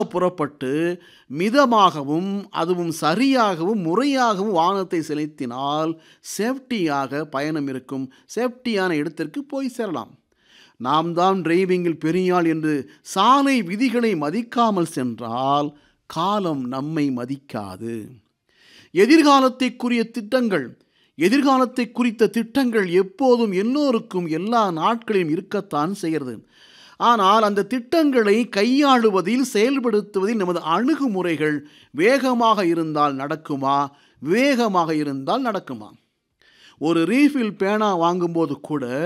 புறப்பட்டு மிதமாகவும் அதுவும் சரியாகவும் முறையாகவும் வாகனத்தை செலுத்தினால் சேஃப்டியாக பயணம் இருக்கும் சேஃப்டியான இடத்திற்கு போய் சேரலாம் நாம் தான் டிரைவிங்கில் பெரியாள் என்று சாலை விதிகளை மதிக்காமல் சென்றால் காலம் நம்மை மதிக்காது எதிர்காலத்தைக்குரிய திட்டங்கள் எதிர்காலத்தை குறித்த திட்டங்கள் எப்போதும் எல்லோருக்கும் எல்லா நாட்களிலும் இருக்கத்தான் செய்கிறது ஆனால் அந்த திட்டங்களை கையாளுவதில் செயல்படுத்துவதில் நமது அணுகுமுறைகள் வேகமாக இருந்தால் நடக்குமா வேகமாக இருந்தால் நடக்குமா ஒரு ரீஃபில் பேனா வாங்கும்போது கூட